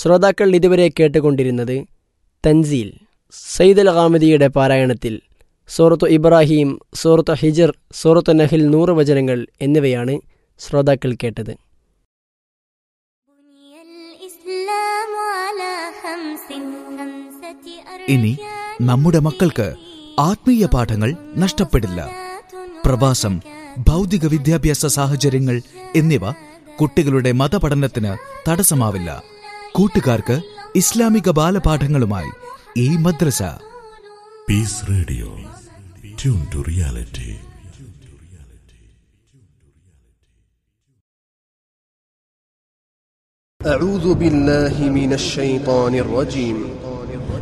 ശ്രോതാക്കൾ ഇതുവരെ കേട്ടുകൊണ്ടിരുന്നത് തൻസീൽ സയ്യിദ് അൽ ഹാമിദിയുടെ പാരായണത്തിൽ സൂറത്തു ഇബ്രാഹിം സൂറത്തു ഹിജർ സൂറത്തു നഹിൽ നൂറ് വചനങ്ങൾ എന്നിവയാണ് ശ്രോതാക്കൾ കേട്ടത് ഇനി നമ്മുടെ മക്കൾക്ക് ആത്മീയ പാഠങ്ങൾ നഷ്ടപ്പെടില്ല പ്രവാസം ഭൗതിക വിദ്യാഭ്യാസ സാഹചര്യങ്ങൾ എന്നിവ കുട്ടികളുടെ മതപഠനത്തിന് തടസ്സമാവില്ല കൂട്ടുകാർക്ക് ഇസ്ലാമിക ബാലപാഠങ്ങളുമായി ഈ മദ്രസ Peace Radio. Tune to reality. أعوذ بالله من الشيطان الرجيم